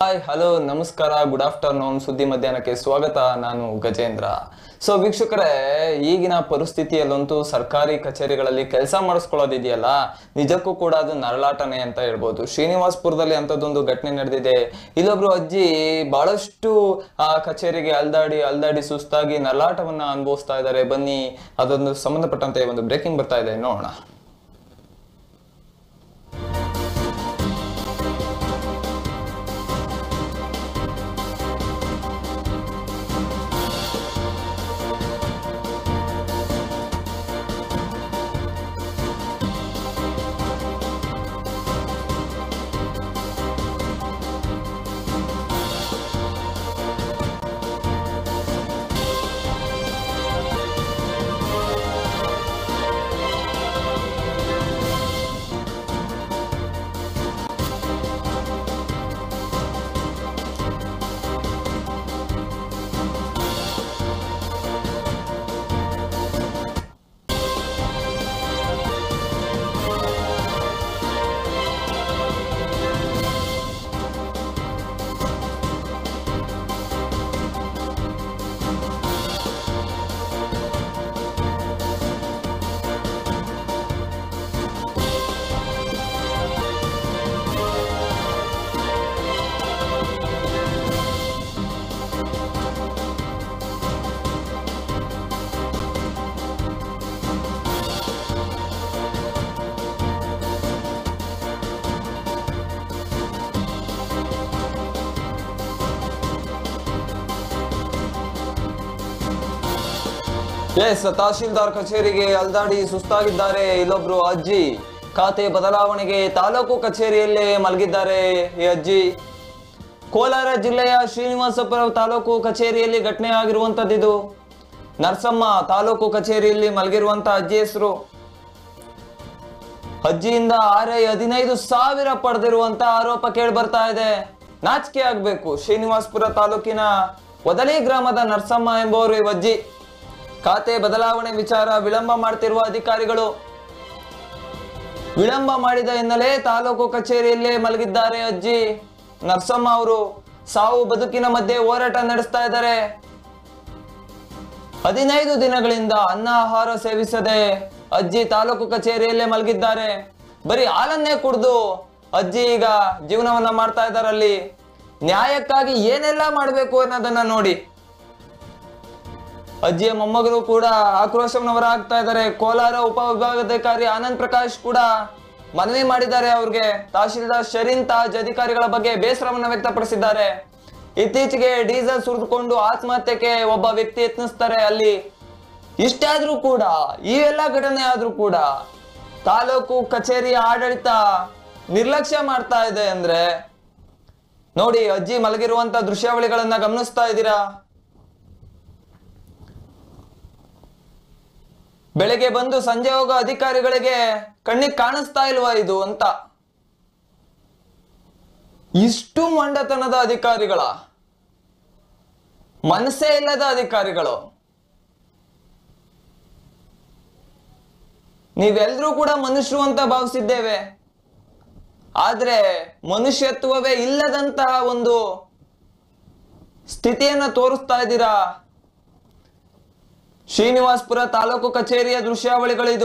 Hi hello ನಮಸ್ಕಾರ good afternoon ಸುದ್ದಿ ಮಧ್ಯಾಹ್ನಕ್ಕೆ ಸ್ವಾಗತ ನಾನು ಗಜೇಂದ್ರ ಸೊ ವೀಕ್ಷಕರೇ ಈಗಿನ ಪರಿಸ್ಥಿತಿಯಲ್ಲಂತೂ ಸರ್ಕಾರಿ ಕಚೇರಿಗಳಲ್ಲಿ ಕೆಲಸ ಮಾಡಿಸ್ಕೊಳ್ಳೋದಿದೆಯಲ್ಲ ನಿಜಕ್ಕೂ ಕೂಡ ಅದು ನರಳಾಟನೆ ಅಂತ ಹೇಳ್ಬೋದು ಶ್ರೀನಿವಾಸ್ಪುರದಲ್ಲಿ ಅಂಥದ್ದೊಂದು ಘಟನೆ ನಡೆದಿದೆ ಇಲ್ಲೊಬ್ರು ಅಜ್ಜಿ ಬಹಳಷ್ಟು ಆ ಕಚೇರಿಗೆ ಅಲ್ದಾಡಿ ಅಲ್ದಾಡಿ ಸುಸ್ತಾಗಿ ನರಳಾಟವನ್ನ ಅನುಭವಿಸ್ತಾ ಇದ್ದಾರೆ ಬನ್ನಿ ಅದೊಂದು ಸಂಬಂಧಪಟ್ಟಂತೆ ಒಂದು ಬ್ರೇಕಿಂಗ್ ಬರ್ತಾ ಇದೆ ನೋಡೋಣ ಎಸ್ ತಹಶೀಲ್ದಾರ್ ಕಚೇರಿಗೆ ಅಲ್ದಾಡಿ ಸುಸ್ತಾಗಿದ್ದಾರೆ ಇಲ್ಲೊಬ್ರು ಅಜ್ಜಿ ಖಾತೆ ಬದಲಾವಣೆಗೆ ತಾಲೂಕು ಕಚೇರಿಯಲ್ಲೇ ಮಲಗಿದ್ದಾರೆ ಈ ಅಜ್ಜಿ ಕೋಲಾರ ಜಿಲ್ಲೆಯ ಶ್ರೀನಿವಾಸಪುರ ತಾಲೂಕು ಕಚೇರಿಯಲ್ಲಿ ಘಟನೆ ಆಗಿರುವಂತದ್ದಿದು ನರಸಮ್ಮ ತಾಲೂಕು ಕಚೇರಿಯಲ್ಲಿ ಮಲಗಿರುವಂತ ಅಜ್ಜಿ ಹೆಸರು ಅಜ್ಜಿಯಿಂದ ಆರೈ ಹದಿನೈದು ಸಾವಿರ ಪಡೆದಿರುವಂತ ಆರೋಪ ಕೇಳಿ ಬರ್ತಾ ಇದೆ ನಾಚಿಕೆ ಆಗ್ಬೇಕು ಶ್ರೀನಿವಾಸಪುರ ತಾಲೂಕಿನ ಒದಲಿ ಗ್ರಾಮದ ನರಸಮ್ಮ ಎಂಬುವರು ಈ ಅಜ್ಜಿ ಖಾತೆ ಬದಲಾವಣೆ ವಿಚಾರ ವಿಳಂಬ ಮಾಡ್ತಿರುವ ಅಧಿಕಾರಿಗಳು ವಿಳಂಬ ಮಾಡಿದ ಹಿನ್ನೆಲೆ ತಾಲೂಕು ಕಚೇರಿಯಲ್ಲೇ ಮಲಗಿದ್ದಾರೆ ಅಜ್ಜಿ ನರಸಮ್ಮ ಅವರು ಸಾವು ಬದುಕಿನ ಮಧ್ಯೆ ಹೋರಾಟ ನಡೆಸ್ತಾ ಇದ್ದಾರೆ ಹದಿನೈದು ದಿನಗಳಿಂದ ಅನ್ನ ಆಹಾರ ಸೇವಿಸದೆ ಅಜ್ಜಿ ತಾಲೂಕು ಕಚೇರಿಯಲ್ಲೇ ಮಲಗಿದ್ದಾರೆ ಬರೀ ಹಾಲನ್ನೇ ಕುಡ್ದು ಅಜ್ಜಿ ಈಗ ಜೀವನವನ್ನ ಮಾಡ್ತಾ ಇದ್ದಾರೆ ಅಲ್ಲಿ ನ್ಯಾಯಕ್ಕಾಗಿ ಏನೆಲ್ಲ ಮಾಡಬೇಕು ಅನ್ನೋದನ್ನ ನೋಡಿ ಅಜ್ಜಿಯ ಮೊಮ್ಮಗರು ಕೂಡ ಆಕ್ರೋಶವನ್ನ ಹೊರಹಾಕ್ತಾ ಇದ್ದಾರೆ ಕೋಲಾರ ಉಪವಿಭಾಗಾಧಿಕಾರಿ ಆನಂದ್ ಪ್ರಕಾಶ್ ಕೂಡ ಮನವಿ ಮಾಡಿದ್ದಾರೆ ಅವ್ರಿಗೆ ತಹಶೀಲ್ದಾರ್ ಶರೀನ್ ತಾಜ್ ಅಧಿಕಾರಿಗಳ ಬಗ್ಗೆ ಬೇಸರವನ್ನ ವ್ಯಕ್ತಪಡಿಸಿದ್ದಾರೆ ಇತ್ತೀಚೆಗೆ ಡೀಸೆಲ್ ಸುರಿದುಕೊಂಡು ಆತ್ಮಹತ್ಯೆಗೆ ಒಬ್ಬ ವ್ಯಕ್ತಿ ಯತ್ನಿಸ್ತಾರೆ ಅಲ್ಲಿ ಇಷ್ಟಾದ್ರೂ ಕೂಡ ಈ ಎಲ್ಲ ಘಟನೆ ಆದ್ರೂ ಕೂಡ ತಾಲೂಕು ಕಚೇರಿಯ ಆಡಳಿತ ನಿರ್ಲಕ್ಷ್ಯ ಮಾಡ್ತಾ ಇದೆ ಅಂದ್ರೆ ನೋಡಿ ಅಜ್ಜಿ ಮಲಗಿರುವಂತ ದೃಶ್ಯಾವಳಿಗಳನ್ನ ಗಮನಿಸ್ತಾ ಇದ್ದೀರಾ ಬೆಳಗ್ಗೆ ಬಂದು ಸಂಜೆ ಹೋಗೋ ಅಧಿಕಾರಿಗಳಿಗೆ ಕಣ್ಣಿಗೆ ಕಾಣಿಸ್ತಾ ಇಲ್ವಾ ಇದು ಅಂತ ಇಷ್ಟು ಮಂಡತನದ ಅಧಿಕಾರಿಗಳ ಮನಸ್ಸೇ ಇಲ್ಲದ ಅಧಿಕಾರಿಗಳು ನೀವೆಲ್ಲರೂ ಕೂಡ ಮನುಷ್ಯರು ಅಂತ ಭಾವಿಸಿದ್ದೇವೆ ಆದ್ರೆ ಮನುಷ್ಯತ್ವವೇ ಇಲ್ಲದಂತಹ ಒಂದು ಸ್ಥಿತಿಯನ್ನ ತೋರಿಸ್ತಾ ಇದ್ದೀರಾ ಶ್ರೀನಿವಾಸ್ಪುರ ತಾಲೂಕು ಕಚೇರಿಯ ದೃಶ್ಯಾವಳಿಗಳಿದು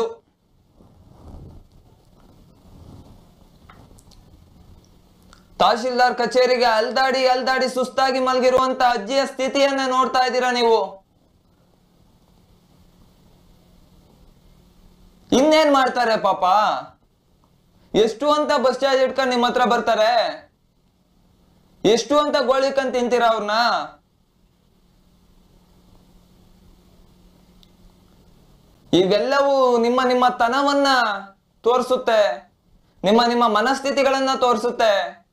ತಹಶೀಲ್ದಾರ್ ಕಚೇರಿಗೆ ಅಲ್ದಾಡಿ ಅಲ್ದಾಡಿ ಸುಸ್ತಾಗಿ ಮಲಗಿರುವಂತ ಅಜ್ಜಿಯ ಸ್ಥಿತಿಯನ್ನ ನೋಡ್ತಾ ಇದ್ದೀರಾ ನೀವು ಇನ್ನೇನ್ ಮಾಡ್ತಾರೆ ಪಾಪ ಎಷ್ಟು ಅಂತ ಬಸ್ ಚಾರ್ಜ್ ಇಟ್ಕೊಂಡು ನಿಮ್ಮ ಹತ್ರ ಬರ್ತಾರೆ ಎಷ್ಟು ಅಂತ ಗೋಳಿಕಂತ ತಿಂತೀರಾ ಅವ್ರನ್ನ ಇವೆಲ್ಲವೂ ನಿಮ್ಮ ನಿಮ್ಮ ತನವನ್ನ ತೋರಿಸುತ್ತೆ ನಿಮ್ಮ ನಿಮ್ಮ ಮನಸ್ಥಿತಿಗಳನ್ನ ತೋರಿಸುತ್ತೆ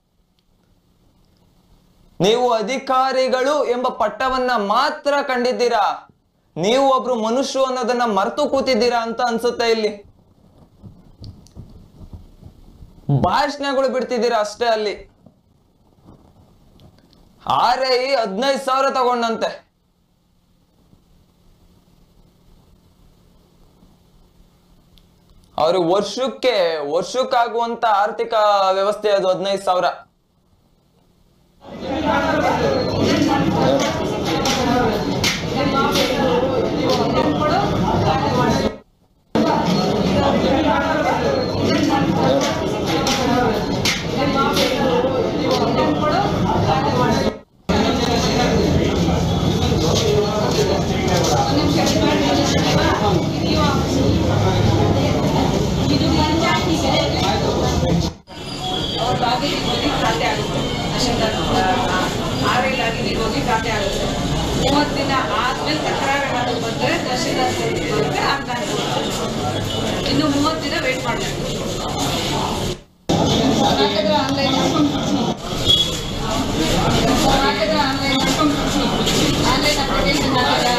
ನೀವು ಅಧಿಕಾರಿಗಳು ಎಂಬ ಪಟ್ಟವನ್ನ ಮಾತ್ರ ಕಂಡಿದ್ದೀರಾ ನೀವು ಒಬ್ರು ಮನುಷ್ಯರು ಅನ್ನೋದನ್ನ ಮರೆತು ಕೂತಿದ್ದೀರಾ ಅಂತ ಅನ್ಸುತ್ತೆ ಇಲ್ಲಿ ಭಾಷಣಗಳು ಬಿಡ್ತಿದ್ದೀರಾ ಅಷ್ಟೇ ಅಲ್ಲಿ ಆರೈ ಹದಿನೈದು ಸಾವಿರ ತಗೊಂಡಂತೆ ಅವ್ರಿಗೆ ವರ್ಷಕ್ಕೆ ವರ್ಷಕ್ಕಾಗುವಂತ ಆರ್ಥಿಕ ವ್ಯವಸ್ಥೆ ಅದು ಹದಿನೈದು ಸಾವಿರ ತಹಶೀಲ್ದಾರ್ ಆರ್ ಎಲ್ ಆಗಿ ನೀವು ಹೋಗಿ ಖಾತೆ ಆಗುತ್ತೆ ಮೂವತ್ತು ದಿನ ಆದ್ಮೇಲೆ ತಕರಾರು ಏನಾದ್ರು ಬಂದರೆ ತಹಶೀಲ್ದಾರ್ ಬರುತ್ತೆ ಅನುದಾನ ಕೊಡ್ತಾರೆ. ಇನ್ನು ಮೂವತ್ತು ದಿನ ವೇಟ್ ಮಾಡಬೇಕು ಆನ್ಲೈನ್ ಆನ್ಲೈನ್ ಅಪ್ಲಿಕೇಶನ್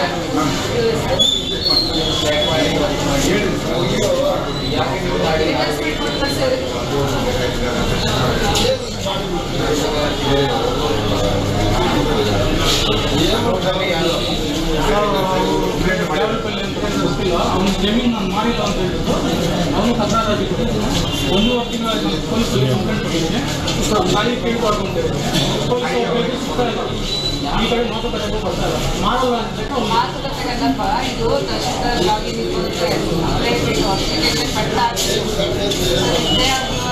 ಜಾಗದಲ್ಲಿ ಅಂತ ಗೊತ್ತಿಲ್ಲ ಅವನ ಜಮೀನು ನಾನು ಮಾಡಿಲ್ಲ ಅಂತ ಹೇಳ್ಬಿಟ್ಟು ಅವನು ತಕರಾರು ರಾಜಿ ಕೊಟ್ಟಿದ್ದಾನೆ ಒಂದೂವರೆ ತಿಂಗಳ ನಾನು ಪೊಲೀಸಲ್ಲಿ ಕಂಪ್ಲೇಂಟ್ ಕೊಟ್ಟಿದ್ದೇನೆ ಗಾಡಿ ಕೇಳ್ಬಾರ್ದು ಅಂತ ಹೇಳಿದ್ರೆ ಪೊಲೀಸ್ ಒಬ್ಬರಿಗೆ ಸಿಗ್ತಾ ಇಲ್ಲ ಈ ಕಡೆ ಮಾತುಕತೆ ಬರ್ತಾ ಇಲ್ಲ ಮಾಡಲ್ಲ ಅಂತ ಹೇಳಿ ಅವ್ನು ಮಾತುಕತೆಗಲ್ಲಪ್ಪ ಇದು ತಹಶೀಲ್ದಾರ್ ಆಗಿ ನೀವು ಬಂದ್ರೆ ಬೇಕು ಅಪ್ಲಿಕೇಶನ್ ಪಟ್ಟ ಇದೇ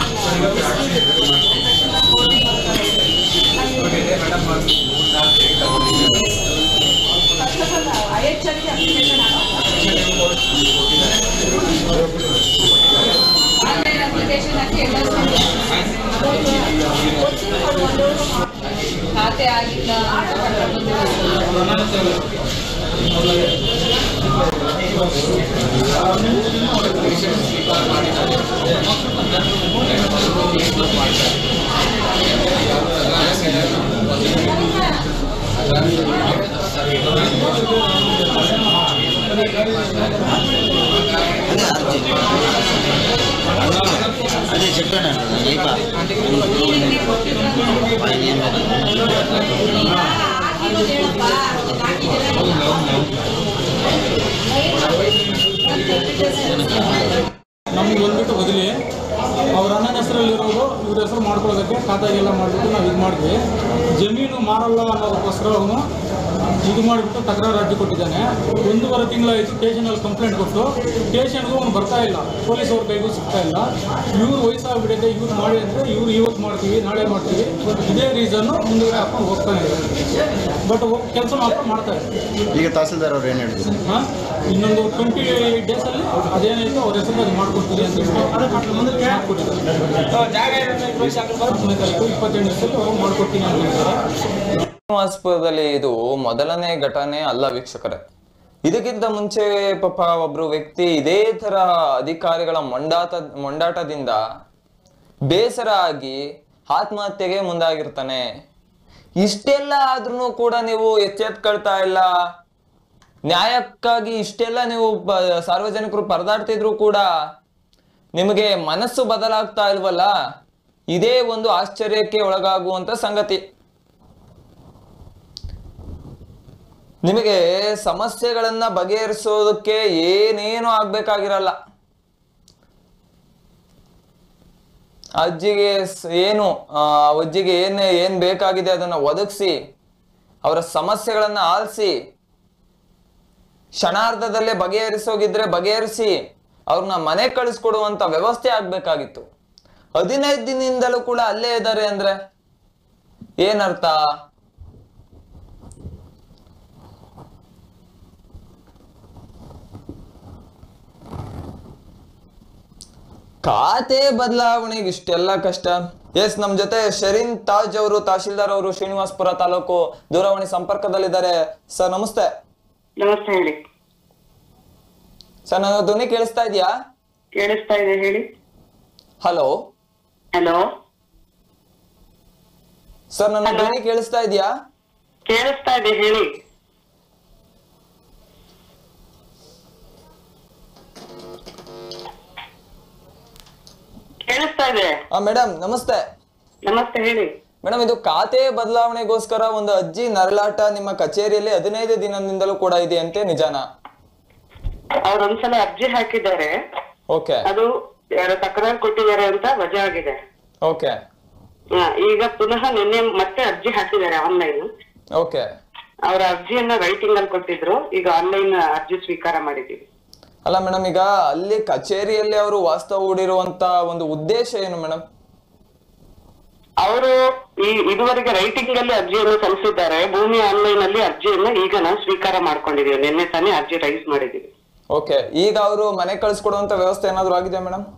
I H application online application ಹಾಕಿ ಎಲ್ಲ ಖಾತೆ ಆಗಿಲ್ಲ ಅಂತ ಕರ್ಕೊಂಡು ಬಂದಿರೋದು. అదే చెప్పాను దీప ನಮ್ಗೆ ಬಂದ್ಬಿಟ್ಟು ಬದಲಿ ಅವ್ರ ಅಣ್ಣನ ಹೆಸರಲ್ಲಿರೋದು ಇವ್ರ ಹೆಸರು ಮಾಡ್ಕೊಳ್ಳೋದಕ್ಕೆ ಖಾತೆಗೆಲ್ಲ ಮಾಡಿಬಿಟ್ಟು ನಾವು ಇದು ಮಾಡಿದ್ವಿ ಜಮೀನು ಮಾರಲ್ಲ ಅನ್ನೋದಕ್ಕೋಸ್ಕರ ಅವನು ಇದು ಮಾಡಿಬಿಟ್ಟು ತಕರಾರು ಅರ್ಜಿ ಕೊಟ್ಟಿದ್ದಾನೆ ಒಂದೂವರೆ ತಿಂಗಳಾಯಿತು ಸ್ಟೇಷನಲ್ಲಿ ಕಂಪ್ಲೇಂಟ್ ಕೊಟ್ಟು ಸ್ಟೇಷನ್ಗೂ ಅವ್ನು ಬರ್ತಾ ಇಲ್ಲ ಪೊಲೀಸ್ ಅವ್ರ ಕೈಗೂ ಸಿಗ್ತಾ ಇಲ್ಲ ಇವ್ರು ವಯಸ್ಸಾಗ್ಬಿಟ್ಟಿದೆ ಇವ್ರು ಮಾಡಿ ಅಂದರೆ ಇವ್ರು ಇವತ್ತು ಮಾಡ್ತೀವಿ ನಾಳೆ ಮಾಡ್ತೀವಿ ಇದೇ ರೀಸನ್ನು ಮುಂದುವರೆ ಹಾಕೊಂಡು ಹೋಗ್ತಾನೆ ಇದ್ದಾರೆ ಬಟ್ ಕೆಲಸ ಮಾತ್ರ ಮಾಡ್ತಾ ಇದ್ದಾರೆ ಈಗ ತಹಸೀಲ್ದಾರ್ ಅವ್ರು ಏನು ಹೇಳಿದ್ರು ಹಾ? ಇನ್ನೊಂದು ಟ್ವೆಂಟಿ ಡೇಸಲ್ಲಿ ಅದೇನಾಯ್ತು ಅವ್ರ ಹೆಸರು ಮಾಡ್ಕೊಡ್ತೀರಿ ಅಂತ ಮಾಡ್ಕೊಟ್ಟಿದ್ದಾರೆ ಇಪ್ಪತ್ತೆಂಟು ದಿವಸದಲ್ಲಿ ಅವ್ರು ಮಾಡ್ಕೊಡ್ತೀನಿ ಅಂತ ಹೇಳಿದ್ದಾರೆ ಶ್ರೀನಿವಾಸಪುರದಲ್ಲಿ ಇದು ಮೊದಲನೇ ಘಟನೆ ಅಲ್ಲ ವೀಕ್ಷಕರೇ ಇದಕ್ಕಿಂತ ಮುಂಚೆ ಪಾಪ ಒಬ್ರು ವ್ಯಕ್ತಿ ಇದೇ ತರ ಅಧಿಕಾರಿಗಳ ಮೊಂಡಾಟ ಮೊಂಡಾಟದಿಂದ ಬೇಸರ ಆಗಿ ಆತ್ಮಹತ್ಯೆಗೆ ಮುಂದಾಗಿರ್ತಾನೆ ಇಷ್ಟೆಲ್ಲ ಆದ್ರೂ ಕೂಡ ನೀವು ಎಚ್ಚೆತ್ಕೊಳ್ತಾ ಇಲ್ಲ ನ್ಯಾಯಕ್ಕಾಗಿ ಇಷ್ಟೆಲ್ಲ ನೀವು ಬ- ಸಾರ್ವಜನಿಕರು ಪರದಾಡ್ತಿದ್ರು ಕೂಡ ನಿಮಗೆ ಮನಸ್ಸು ಬದಲಾಗ್ತಾ ಇಲ್ವಲ್ಲ ಇದೇ ಒಂದು ಆಶ್ಚರ್ಯಕ್ಕೆ ಒಳಗಾಗುವಂತ ಸಂಗತಿ ನಿಮಗೆ ಸಮಸ್ಯೆಗಳನ್ನ ಬಗೆಹರಿಸೋದಕ್ಕೆ ಏನೇನು ಆಗ್ಬೇಕಾಗಿರಲ್ಲ ಅಜ್ಜಿಗೆ ಸ್- ಏನು ಆ ಅಜ್ಜಿಗೆ ಏನ್ ಏನ್ ಬೇಕಾಗಿದೆ ಅದನ್ನ ಒದಗಿಸಿ ಅವರ ಸಮಸ್ಯೆಗಳನ್ನ ಆಲಿಸಿ ಕ್ಷಣಾರ್ಧದಲ್ಲೇ ಬಗೆಹರಿಸೋಗಿದ್ರೆ ಬಗೆಹರಿಸಿ ಅವ್ರನ್ನ ಮನೆ ಕಳಿಸ್ಕೊಡುವಂತ ವ್ಯವಸ್ಥೆ ಆಗ್ಬೇಕಾಗಿತ್ತು ಹದಿನೈದು ದಿನದಿಂದಲೂ ಕೂಡ ಅಲ್ಲೇ ಇದ್ದಾರೆ ಅಂದ್ರೆ ಏನರ್ಥ ಖಾತೆ ಬದಲಾವಣೆಗೆ ಇಷ್ಟೆಲ್ಲ ಕಷ್ಟ ಎಸ್ ನಮ್ ಜೊತೆ ಶರೀನ್ ತಾಜ್ ಅವರು ತಹಶೀಲ್ದಾರ್ ಅವರು ಶ್ರೀನಿವಾಸ್ಪುರ ತಾಲೂಕು ದೂರವಾಣಿ ಸಂಪರ್ಕದಲ್ಲಿದ್ದಾರೆ ಸರ್ ನಮಸ್ತೆ ನಮಸ್ತೆ ಹೇಳಿ ಸರ್ ನನ್ನ ಧ್ವನಿ ಕೇಳಿಸ್ತಾ ಇದೆಯಾ ಕೇಳಿಸ್ತಾ ಇದೆ ಹೇಳಿ ಹಲೋ ಹಲೋ ಸರ್ ನನ್ನ ಧ್ವನಿ ಕೇಳಿಸ್ತಾ ಇದೆಯಾ ಕೇಳಿಸ್ತಾ ಇದೆ ಹೇಳಿ ಕೇಳಿಸ್ತಾ ಇದೆ ಮೇಡಮ್ ನಮಸ್ತೆ ನಮಸ್ತೆ ಹೇಳಿ ಮೇಡಮ್ ಇದು ಖಾತೆ ಬದಲಾವಣೆಗೋಸ್ಕರ ಒಂದು ಅಜ್ಜಿ ನರಳಾಟ ನಿಮ್ಮ ಕಚೇರಿಯಲ್ಲಿ ಹದಿನೈದು ದಿನದಿಂದಲೂ ಕೂಡ ಇದೆ ಅಂತೆ ನಿಜಾನ ಅವ್ರೊಂದ್ಸಲ ಅರ್ಜಿ ಹಾಕಿದ್ದಾರೆ ಓಕೆ ಅದು ಯಾರೋ ತಕರಾರು ಕೊಟ್ಟಿದ್ದಾರೆ ಅಂತ ವಜಾ ಆಗಿದೆ ಓಕೆ ಹಾ, ಈಗ ಪುನಃ ನಿನ್ನೆ ಮತ್ತೆ ಅರ್ಜಿ ಹಾಕಿದ್ದಾರೆ ಆನ್ಲೈನ್ ಓಕೆ ಅವ್ರ ಅರ್ಜಿಯನ್ನ ರೈಟಿಂಗ್ ಅಲ್ಲಿ ಕೊಟ್ಟಿದ್ರು ಈಗ ಆನ್ಲೈನ್ ಅರ್ಜಿ ಸ್ವೀಕಾರ ಮಾಡಿದೀವಿ ಅಲ್ಲ ಮೇಡಮ್ ಈಗ ಅಲ್ಲಿ ಕಚೇರಿಯಲ್ಲಿ ಅವರು ವಾಸ್ತವ ಹೂಡಿರುವಂತ ಒಂದು ಉದ್ದೇಶ ಏನು ಮೇಡಮ್ ಅವರು ಈ ಇದುವರೆಗೆ ರೈಟಿಂಗ್ ಅಲ್ಲಿ ಅರ್ಜಿಯನ್ನು ಸಲ್ಲಿಸಿದ್ದಾರೆ ಭೂಮಿ ಆನ್ಲೈನ್ ಅಲ್ಲಿ ಅರ್ಜಿಯನ್ನ ಈಗ ನಾವು ಸ್ವೀಕಾರ ಮಾಡ್ಕೊಂಡಿದೀವಿ ನಿನ್ನೆ ತಾನೇ ಅರ್ಜಿ ರೈಸ್ ಮಾಡಿದೀವಿ ಓಕೆ ಈಗ ಅವರು ಮನೆ ಕಳಿಸ್ಕೊಡುವಂತ ವ್ಯವಸ್ಥೆ ಏನಾದ್ರು ಆಗಿದೆ ಮೇಡಮ್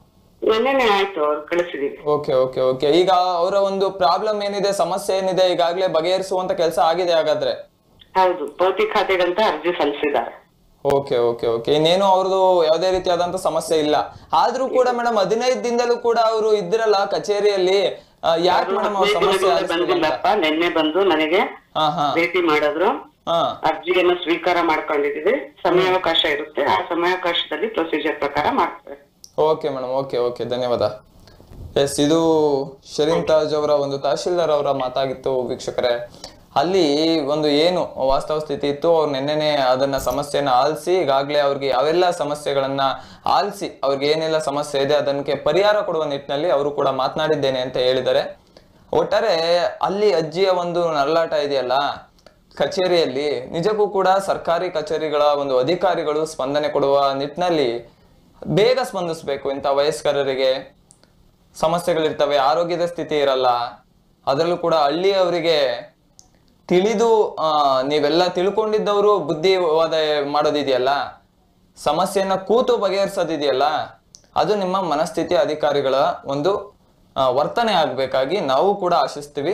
ನಿನ್ನೆನೆ ಆಯ್ತು ಅವ್ರು ಕಳಿಸಿದೀವಿ ಓಕೆ ಓಕೆ ಓಕೆ ಈಗ ಅವರ ಒಂದು ಪ್ರಾಬ್ಲಮ್ ಏನಿದೆ ಸಮಸ್ಯೆ ಏನಿದೆ ಈಗಾಗಲೇ ಬಗೆಹರಿಸುವಂತ ಕೆಲಸ ಆಗಿದೆ ಹಾಗಾದ್ರೆ ಹೌದು ಭೌತಿಕ ಖಾತೆಗಂತ ಅರ್ಜಿ ಸಲ್ಲಿಸಿದ್ದಾರೆ ಓಕೆ ಓಕೆ ಓಕೆ ಇನ್ನೇನು ಅವ್ರದ್ದು ಯಾವುದೇ ರೀತಿಯಾದಂತ ಸಮಸ್ಯೆ ಇಲ್ಲ ಆದ್ರೂ ಕೂಡ ಮೇಡಮ್ ಹದಿನೈದು ದಿನದಲ್ಲೂ ಕೂಡ ಅವರು ಇದ್ರಲ್ಲ ಕಚೇರಿಯಲ್ಲಿ ಆ, ಯಾಕೆ ಮೇಡಮ್ ಅವ್ರ ಹದಿನೈದು ಸಮಸ್ಯೆ ದಿನದಿಂದ ಆಲಿಸ್ತಿಲ್ಲ ಅಂತ? ಬಂದಿಲ್ಲಪ್ಪ ನಿನ್ನೆ ಬಂದು ನನಗೆ ಹಾ ಹಾ ಭೇಟಿ ಮಾಡಿದ್ರು ಹಾ ಅರ್ಜಿಯನ್ನು ಸ್ವೀಕಾರ ಮಾಡ್ಕೊಂಡಿದೀವಿ ಸಮಯಾವಕಾಶ ಇರುತ್ತೆ ಆ ಸಮಯಾವಕಾಶದಲ್ಲಿ ಪ್ರೊಸೀಜರ್ ಪ್ರಕಾರ ಮಾಡ್ತಾರೆ ಓಕೆ ಮೇಡಮ್ ಓಕೆ ಓಕೆ ಧನ್ಯವಾದ ಎಸ್ ಇದು ಶರೀನ್ ತಾಜ್ ಅವರ ಒಂದು ತಹಶೀಲ್ದಾರ್ ಅವರ ಮಾತಾಗಿತ್ತು ವೀಕ್ಷಕರೇ ಅಲ್ಲಿ ಒಂದು ಏನು ವಾಸ್ತವ ಸ್ಥಿತಿ ಇತ್ತು ಅವ್ರು ನಿನ್ನೆನೆ ಅದನ್ನ ಸಮಸ್ಯೆನ ಆಲಿಸಿ ಈಗಾಗಲೇ ಅವ್ರಿಗೆ ಯಾವೆಲ್ಲ ಸಮಸ್ಯೆಗಳನ್ನ ಆಲಿಸಿ ಅವ್ರಿಗೆ ಏನೆಲ್ಲ ಸಮಸ್ಯೆ ಇದೆ ಅದಕ್ಕೆ ಪರಿಹಾರ ಕೊಡುವ ನಿಟ್ಟಿನಲ್ಲಿ ಅವರು ಕೂಡ ಮಾತನಾಡಿದ್ದೇನೆ ಅಂತ ಹೇಳಿದ್ದಾರೆ ಒಟ್ಟಾರೆ ಅಲ್ಲಿ ಅಜ್ಜಿಯ ಒಂದು ನರಳಾಟ ಇದೆಯಲ್ಲ ಕಚೇರಿಯಲ್ಲಿ ನಿಜಕ್ಕೂ ಕೂಡ ಸರ್ಕಾರಿ ಕಚೇರಿಗಳ ಒಂದು ಅಧಿಕಾರಿಗಳು ಸ್ಪಂದನೆ ಕೊಡುವ ನಿಟ್ಟಿನಲ್ಲಿ ಬೇಗ ಸ್ಪಂದಿಸಬೇಕು ಇಂಥ ವಯಸ್ಕರರಿಗೆ ಸಮಸ್ಯೆಗಳಿರ್ತವೆ ಆರೋಗ್ಯದ ಸ್ಥಿತಿ ಇರಲ್ಲ ಅದರಲ್ಲೂ ಕೂಡ ಹಳ್ಳಿಯವರಿಗೆ ತಿಳಿದು ಆ, ನೀವೆಲ್ಲ ತಿಳ್ಕೊಂಡಿದ್ದವರು ಬುದ್ಧಿವಾದ ಮಾಡೋದಿದೆಯಲ್ಲ ಸಮಸ್ಯೆಯನ್ನ ಕೂತು ಬಗೆಹರಿಸೋದಿದೆಯಲ್ಲ ಅದು ನಿಮ್ಮ ಮನಸ್ಥಿತಿ ಅಧಿಕಾರಿಗಳ ಒಂದು ಆ, ವರ್ತನೆ ಆಗ್ಬೇಕಾಗಿ ನಾವು ಕೂಡ ಆಶಿಸ್ತೀವಿ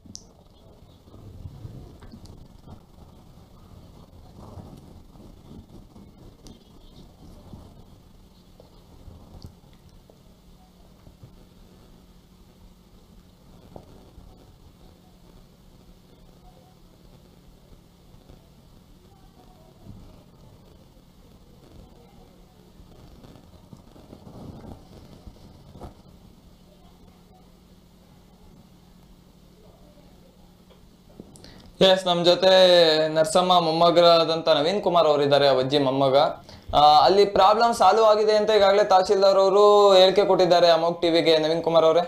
ಎಸ್ ನಮ್ ಜೊತೆ ನರ್ಸಮ್ಮ ಮೊಮ್ಮಗರಾದಂತ ನವೀನ್ ಕುಮಾರ್ ಅವರಿದ್ದಾರೆ ಅಜ್ಜಿ ಮೊಮ್ಮಗ ಆ, ಅಲ್ಲಿ ಪ್ರಾಬ್ಲಮ್ ಸಾಲ್ವ್ ಆಗಿದೆ ಅಂತ ಈಗಾಗಲೇ ತಹಶೀಲ್ದಾರ್ ಅವರು ಹೇಳಿಕೆ ಕೊಟ್ಟಿದ್ದಾರೆ ಅಮೋಕ್ ಟಿವಿಗೆ ನವೀನ್ ಕುಮಾರ್ ಅವರೇ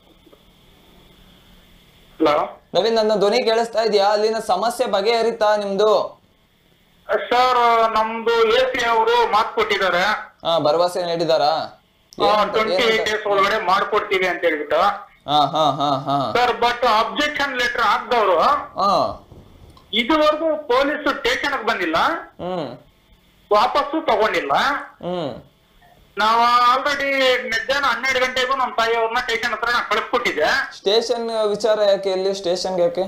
ಹಲೋ ನವೀನ್ ನನ್ನ ಧ್ವನಿ ಕೇಳಿಸ್ತಾ ಇದೆಯಾ ಅಲ್ಲಿನ ಸಮಸ್ಯೆ ಬಗೆಹರಿತಾ ನಿಮ್ದು ಸರ್ ನಮ್ದು ಎ ಸಿ ಅವರು ಮಾತು ಕೊಟ್ಟಿದ್ದಾರೆ ಹಾ ಭರವಸೆ ನೀಡಿದಾರಾ ಏನಂತ- ಟ್ವೆಂಟಿ ಏಟ್ ಏನಂತ? ಡೇಸ್ ಒಳಗಡೆ ಮಾಡ್ಕೊಡ್ತೀವಿ ಅಂತ ಹೇಳ್ಬಿಟ್ಟು ಹಾ ಹಾ ಹಾ ಹಾ ಸರ್ ಬಟ್ ಅಬ್ಜೆಕ್ಷನ್ ಲೆಟರ್ ಹಾಕ್ದವ್ರು ಹಾ ಇದುವರೆಗೂ ಪೊಲೀಸ್ ಸ್ಟೇಷನ್ ಬಂದಿಲ್ಲ ಹ್ಮ್ ವಾಪಸ್ಸು ತಗೊಂಡಿಲ್ಲ ಹ್ಮ್ ನಾವು ಆಲ್ರೆಡಿ ಮಧ್ಯಾಹ್ನ ಹನ್ನೆರಡು ಗಂಟೆಗೂ ನಮ್ಮ ತಾಯಿಯವ್ರನ್ನ ಸ್ಟೇಷನ್ ಹತ್ರ ನಾನು ಕಳಿಸ್ಕೊಟ್ಟಿದ್ದೆ ಸ್ಟೇಷನ್ ವಿಚಾರ ಯಾಕೆ ಇಲ್ಲಿ ಸ್ಟೇಷನ್ಗೆ ಯಾಕೆ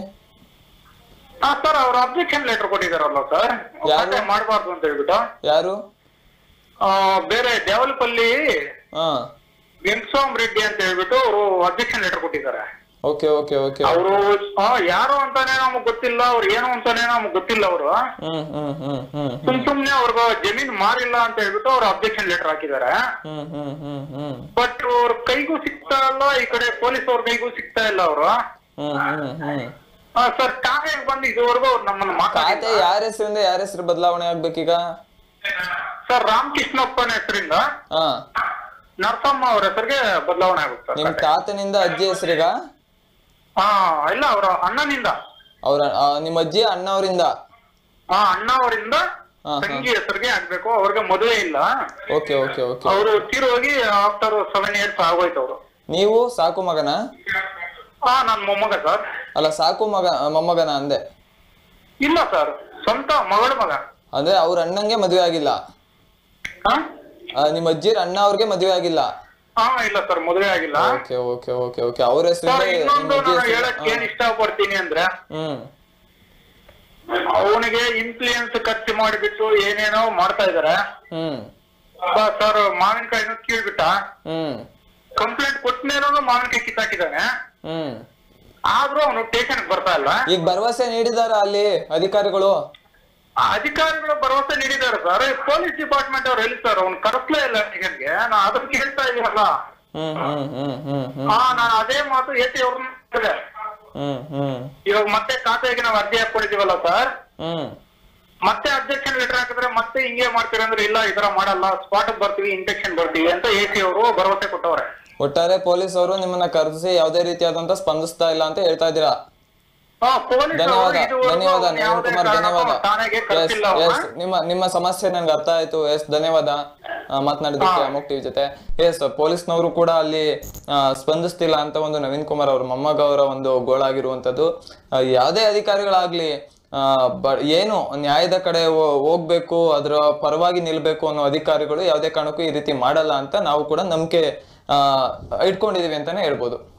ಹಾ ಸರ್ ಅವ್ರು ಅಬ್ಜೆಕ್ಷನ್ ಲೆಟರ್ ಕೊಟ್ಟಿದಾರಲ್ಲ ಸರ್ ಯಾರು? ಮಾಡಬಾರ್ದು ಅಂತ ಹೇಳ್ಬಿಟ್ಟು ಯಾರು ಆ, ಬೇರೆ ದೇವಲಪಲ್ಲಿ ಹಾ ವೆಂಕಸ್ವಾಮಿ ರೆಡ್ಡಿ ಅಂತ ಹೇಳ್ಬಿಟ್ಟು ಅವರು ಅಬ್ಜೆಕ್ಷನ್ ಲೆಟರ್ ಕೊಟ್ಟಿದ್ದಾರೆ ಓಕೆ ಓಕೆ ಓಕೆ ಅವರು ಯಾರು ಅಂತಾನೆ ನಮಗ್ ಗೊತ್ತಿಲ್ಲ ಅವ್ರು ಏನು ಅಂತಾನೆ ನಮಗ್ ಗೊತ್ತಿಲ್ಲ ಅವರು ಹ್ಮ್ ಹ್ಮ್ ಹ್ಮ್ ಹ್ಮ್ ಸುಮ್ ಸುಮ್ನೆ ಅವ್ರಿಗೆ ಜಮೀನ್ ಮಾರಿಲ್ಲ ಅಂತ ಹೇಳ್ಬಿಟ್ಟು ಅವ್ರು ಅಬ್ಜೆಕ್ಷನ್ ಲೆಟರ್ ಹಾಕಿದ್ದಾರೆ ಹ್ಮ್ ಹ್ಮ್ ಹ್ಮ್ ಹ್ಮ್ ಬಟ್ ಅವ್ರ ಕೈಗೂ ಸಿಗ್ತಾ ಇಲ್ಲ ಈ ಕಡೆ ಪೊಲೀಸ್ ಅವ್ರ ಕೈಗೂ ಸಿಗ್ತಾ ಇಲ್ಲ ಅವರು ಹ್ಮ್ ಹ್ಮ್ ಹ್ಮ್ ಸರ್ ಕಾಗೆ ಬಂದು ಇದುವರೆಗೂ ಅವ್ರು ನಮ್ಮನ್ನ ಖಾತೆ ಮಾತಾಡಿಲ್ಲ ಯಾರ ಹೆಸರಿಂದ ಯಾರ ಹೆಸರು ಬದಲಾವಣೆ ಆಗ್ಬೇಕೀಗ ಸರ್ ರಾಮಕೃಷ್ಣಪ್ಪನ ಹೆಸರಿಂದ ಹಾ ನರಸಮ್ಮ ಅವ್ರ ಹೆಸರಿಗೆ ಬದಲಾವಣೆ ಆಗುತ್ತೆ ನಿಮ್ ಸರ್ ತಾತನಿಂದ ಅಜ್ಜಿ ಹೆಸರಿಗ ಹಾ ಇಲ್ಲ ಅವ್ರ ಅಣ್ಣನಿಂದ ಅವ್ರ ಆ, ನಿಮ್ಮ ಅಜ್ಜಿ ಅಣ್ಣ ಅವರಿಂದ ಆ ಅಣ್ಣ ಅವರಿಂದ ಹಾ, ಹಾ. ತಂಗಿ ಹೆಸರಿಗೆ ಆಗ್ಬೇಕು ಅವ್ರಿಗೆ ಮದುವೆ ಇಲ್ಲ ಓಕೆ ಓಕೆ ಓಕೆ ಅವರು ತೀರೋಗಿ ಆಫ್ಟರ್ ಸೆವೆನ್ ಇಯರ್ಸ್ ಆಗೋಯ್ತು ಅವರು ನೀವು ಸಾಕು ಮಗನ ಹಾ ನನ್ ಮೊಮ್ಮಗ ಸರ್ ಅಲ್ಲ ಸಾಕು ಮಗ ಮೊಮ್ಮಗನ ಅಂದೆ ಇಲ್ಲ ಸರ್ ಸ್ವಂತ ಮಗಳ ಮಗ ಅಂದ್ರೆ ಅವ್ರ ಅಣ್ಣಂಗೆ ಮದುವೆ ಆಗಿಲ್ಲ ಹಾ ಆ, ನಿಮ್ಮ ಅಜ್ಜಿರ ಅಣ್ಣ ಅವ್ರಿಗೆ ಮದುವೆ ಆಗಿಲ್ಲ ಹಾ ಇಲ್ಲ ಸರ್ ಮದುವೆ ಆಗಿಲ್ಲ ಓಕೆ ಓಕೆ ಓಕೆ ಓಕೆ ಅವ್ರ ಸರ್ ಹೆಸರಿಂದ ಇನ್ನೊಂದು ನಾನು ಹೇಳಕ್ ಏನ್ ಇಷ್ಟಪಡ್ತೀನಿ ಅಂದ್ರೆ ಹ್ಮ್ ಅವನಿಗೆ ಇನ್ಫ್ಲೂಯೆನ್ಸ್ ಖರ್ಚು ಮಾಡಿಬಿಟ್ಟು ಏನೇನೋ ಮಾಡ್ತಾ ಇದಾರೆ ಹ್ಮ್ ಸರ್ ಮಾವಿನಕಾಯಿನೂ ಕೀಳ್ಬಿಟ್ಟ ಹ್ಮ್ ಕಂಪ್ಲೇಂಟ್ ಕೊಟ್ಟನೇನೋ ಮಾವಿನಕಾಯಿ ಕಿತ್ತಾಕಿದ್ದಾನೆ ಹ್ಮ್ ಆದ್ರೂ ಅವನು ಸ್ಟೇಷನ್ ಬರ್ತಾ ಇಲ್ಲ ಈಗ ಭರವಸೆ ನೀಡಿದಾರ ಅಲ್ಲಿ ಅಧಿಕಾರಿಗಳು ಆ ಅಧಿಕಾರಿಗಳು ಭರವಸೆ ನೀಡಿದ್ದಾರೆ ಸರ್ ಪೊಲೀಸ್ ಡಿಪಾರ್ಟ್ಮೆಂಟ್ ಅವ್ರು ಹೇಳಿ ಸರ್ ಅವ್ನು ಕರೆಸ್ಲೇ ಇಲ್ಲ ಸ್ಟೇಷನ್ಗೆ ನಾ ಅದನ್ನ ಕೇಳ್ತಾ ಇದೀವಲ್ಲ ಹ್ಮ್ ಹ್ಮ್ ಹ್ಮ್ ಹ್ಮ್ ಹ್ಮ್ ಹಾ ನಾನು ಅದೇ ಮಾತು ಎಸಿ ಅವ್ರನ್ನ ಹೇಳಿದೆ. ಹ್ಮ್ ಹ್ಮ್ ಇವಾಗ ಮತ್ತೆ ಖಾತೆಗೆ ನಾವು ಅರ್ಜಿ ಹಾಕೊಂಡಿದೀವಲ್ಲ ಸರ್ ಹ್ಮ್ ಮತ್ತೆ ಅಬ್ಜೆಕ್ಷನ್ ಲೆಟರ್ ಹಾಕಿದ್ರೆ ಮತ್ತೆ ಹಿಂಗೆ ಮಾಡ್ತೀರಿ ಅಂದ್ರೆ ಇಲ್ಲ ಈ ತರ ಮಾಡಲ್ಲ ಸ್ಪಾಟ್ ಬರ್ತೀವಿ ಇಂಜೆಕ್ಷನ್ ಬರ್ತೀವಿ ಅಂತ ಎ ಸಿ ಅವರು ಭರವಸೆ ಕೊಟ್ಟವ್ರೆ ಒಟ್ಟಾರೆ ಪೊಲೀಸ್ ಅವರು ನಿಮ್ಮನ್ನ ಕರೆಸಿ ಯಾವುದೇ ರೀತಿಯಾದಂತ ಸ್ಪಂದಿಸ್ತಾ ಇಲ್ಲ ಅಂತ ಹೇಳ್ತಾ ಇದ್ದೀರಾ ಹಾ ಪೊಲೀಸ್ ಧನ್ಯವಾದ ಧನ್ಯವಾದ ನವೀನ್ ಯಾವುದೇ ಕುಮಾರ್ ಕಾರಣಕ್ಕೂ ಧನ್ಯವಾದ ಠಾಣೆಗೆ ಎಸ್ ಕರೆಸಿಲ್ಲ ಎಸ್ ನಿಮ್ಮ ನಿಮ್ಮ ಸಮಸ್ಯೆ ನನ್ಗೆ ಅರ್ಥ ಆಯ್ತು ಎಸ್ ಧನ್ಯವಾದ ಆ, ಮಾತನಾಡಿದ್ದಕ್ಕೆ ಹಾ. ಅಮೋಕ್ ಟಿವಿ ಜೊತೆ ಎಸ್ ಪೊಲೀಸ್ನವರು ಕೂಡ ಅಲ್ಲಿ ಆ, ಸ್ಪಂದಿಸ್ತಿಲ್ಲ ಅಂತ ಒಂದು ನವೀನ್ ಕುಮಾರ್ ಅವ್ರ ಮೊಮ್ಮಗ ಅವರ ಒಂದು ಗೋಳಾಗಿರುವಂತದ್ದು ಆ, ಯಾವುದೇ ಅಧಿಕಾರಿಗಳಾಗ್ಲಿ ಆ, ಬ- ಏನು ನ್ಯಾಯದ ಕಡೆ ಹೋ- ಹೋಗ್ಬೇಕು ಅದರ ಪರವಾಗಿ ನಿಲ್ಬೇಕು ಅನ್ನೋ ಅಧಿಕಾರಿಗಳು ಯಾವುದೇ ಕಾರಣಕ್ಕೂ ಈ ರೀತಿ ಮಾಡಲ್ಲ ಅಂತ ನಾವು ಕೂಡ ನಂಬಿಕೆ ಆ ಇಟ್ಕೊಂಡಿದೀವಿ ಅಂತಾನೆ ಹೇಳ್ಬೋದು